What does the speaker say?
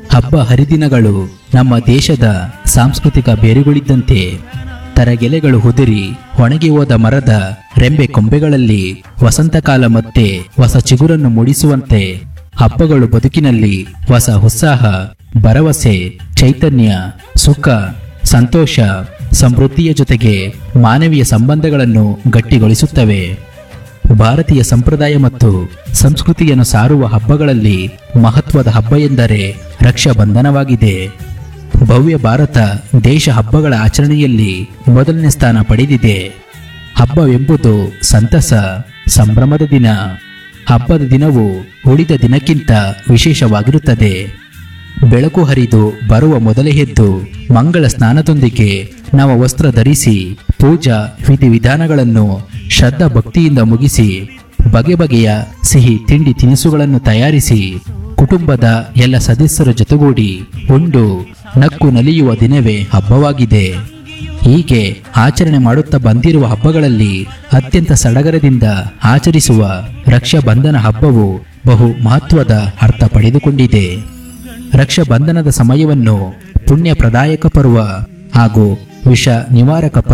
ಹಬ್ಬ ಹರಿದಿನಗಳು ನಮ್ಮ ದೇಶದ ಸಾಂಸ್ಕೃತಿಕ ಬೇರುಗಳಿದ್ದಂತೆ ತರಗೆಲೆಗಳು ಉದುರಿ ಒಣಗಿ ಹೋದ ಮರದ ರೆಂಬೆ ಕೊಂಬೆಗಳಲ್ಲಿ ವಸಂತಕಾಲ ಮತ್ತೆ ಹೊಸ ಚಿಗುರನ್ನು ಮೂಡಿಸುವಂತೆ ಹಬ್ಬಗಳು ಬದುಕಿನಲ್ಲಿ ಹೊಸ ಉತ್ಸಾಹ ಭರವಸೆ ಚೈತನ್ಯ ಸುಖ ಸಂತೋಷ ಸಮೃದ್ಧಿಯ ಜೊತೆಗೆ ಮಾನವೀಯ ಸಂಬಂಧಗಳನ್ನು ಗಟ್ಟಿಗೊಳಿಸುತ್ತವೆ ಭಾರತೀಯ ಸಂಪ್ರದಾಯ ಮತ್ತು ಸಂಸ್ಕೃತಿಯನ್ನು ಸಾರುವ ಹಬ್ಬಗಳಲ್ಲಿ ಮಹತ್ವದ ಹಬ್ಬ ಎಂದರೆ ರಕ್ಷಾಬಂಧನವಾಗಿದೆ ಭವ್ಯ ಭಾರತ ದೇಶ ಹಬ್ಬಗಳ ಆಚರಣೆಯಲ್ಲಿ ಮೊದಲನೇ ಸ್ಥಾನ ಪಡೆದಿದೆ ಹಬ್ಬವೆಂಬುದು ಸಂತಸ ಸಂಭ್ರಮದ ದಿನ ಹಬ್ಬದ ದಿನವು ಉಳಿದ ದಿನಕ್ಕಿಂತ ವಿಶೇಷವಾಗಿರುತ್ತದೆ ಬೆಳಕು ಹರಿದು ಬರುವ ಮೊದಲೇ ಎದ್ದು ಮಂಗಳ ಸ್ನಾನದೊಂದಿಗೆ ನವ ವಸ್ತ್ರ ಧರಿಸಿ ಪೂಜಾ ವಿಧಿವಿಧಾನಗಳನ್ನು ಶ್ರದ್ಧಾ ಭಕ್ತಿಯಿಂದ ಮುಗಿಸಿ ಬಗೆ ಬಗೆಯ ಸಿಹಿ ತಿಂಡಿ ತಿನಿಸುಗಳನ್ನು ತಯಾರಿಸಿ ಕುಟುಂಬದ ಎಲ್ಲ ಸದಸ್ಯರ ಜೊತೆಗೂಡಿ ಉಂಡು ನಕ್ಕು ನಲಿಯುವ ದಿನವೇ ಹಬ್ಬವಾಗಿದೆ ಹೀಗೆ ಆಚರಣೆ ಮಾಡುತ್ತಾ ಬಂದಿರುವ ಹಬ್ಬಗಳಲ್ಲಿ ಅತ್ಯಂತ ಸಡಗರದಿಂದ ಆಚರಿಸುವ ರಕ್ಷಾಬಂಧನ ಹಬ್ಬವು ಬಹು ಮಹತ್ವದ ಅರ್ಥ ಪಡೆದುಕೊಂಡಿದೆ ರಕ್ಷಾಬಂಧನದ ಸಮಯವನ್ನು ಪುಣ್ಯ ಪ್ರದಾಯಕ ಪರ್ವ ಹಾಗೂ ವಿಷ ನಿವಾರಕ ಪರ್ವ